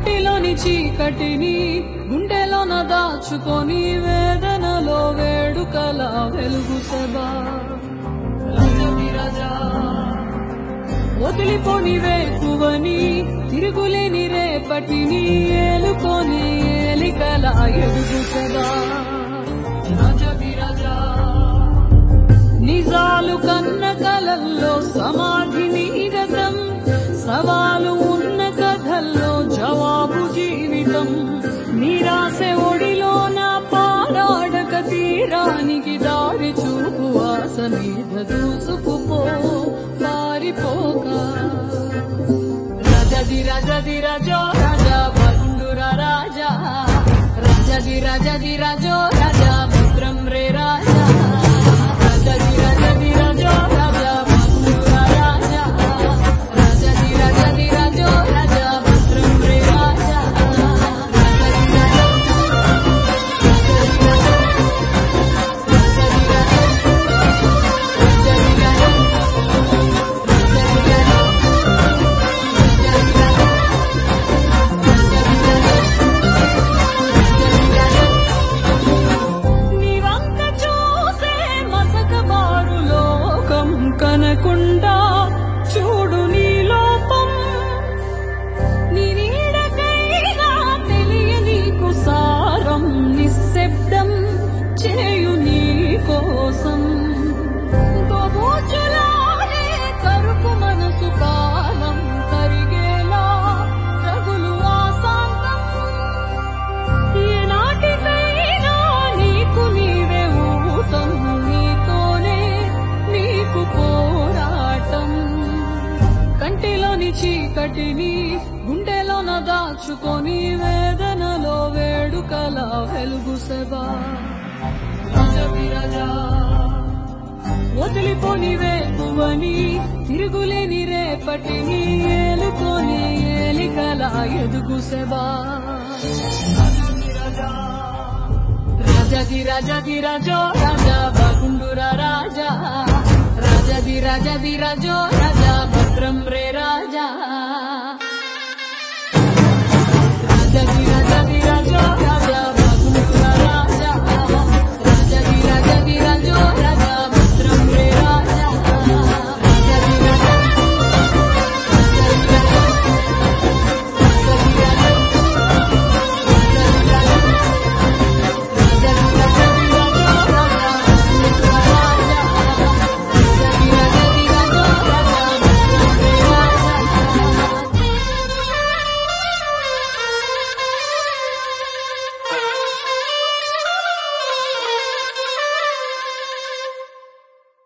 కంటిలోని చీకటిని గుండెలోన దాచుకొని వేదనలో వేడుకల వెలుగు సభా రాజా వదిలిపోని వేకువని తిరుగులేని రేపటిని ఏలుకొని ఏలికల ఎదుగు సదా రాజా నిజాలు కన్న కలల్లో సమాధి నీరసం సవాలు ఉన్న కథల్లో జవాబు జీవితం నిరాశ ఒడిలో నా పారాడక తీరానికి దారి చూపు ఆశ మీద దూసుకుపో పారిపోక రజది రజది రజో రాజా బండుర రాజా రజది రజది రజో రాజా భద్రం రే రాజా రజది రజది రజో రాజా బండుర రాజా రజది రజది రజో రాజా భద్రం రే రాజా రజది రజది నీ వంక చూసే మసకబారు లోకం కనకుండా చూడు నీ లోపం నీ నీడకైనా తెలియనీకు సారం నిశ్శబ్దం చేయు నీ కోసం దోబూచులాడే కరుపు మనసు కాలం కరిగేలా రగులు ఆశాంతం ఏనాటికైనా నీకు నీవే ఊతం నీతోనే నీకు పోరాటం కంటిలోని చీకటిని గుండెలోన దాచుకొని వేదనలో వేడుకల వెలుగు సెబా రాజా వదిలిపోని వేకువని తిరుగులేని రేపటిని ఏలుకొని ఏలికల ఎదుగు సెబా రాజది రాజది రాజో రాజా బగుండుర రాజా రాజది రాజది రాజో రాజా భద్రం రే రాజా రాజది రాజది రాజో రాజా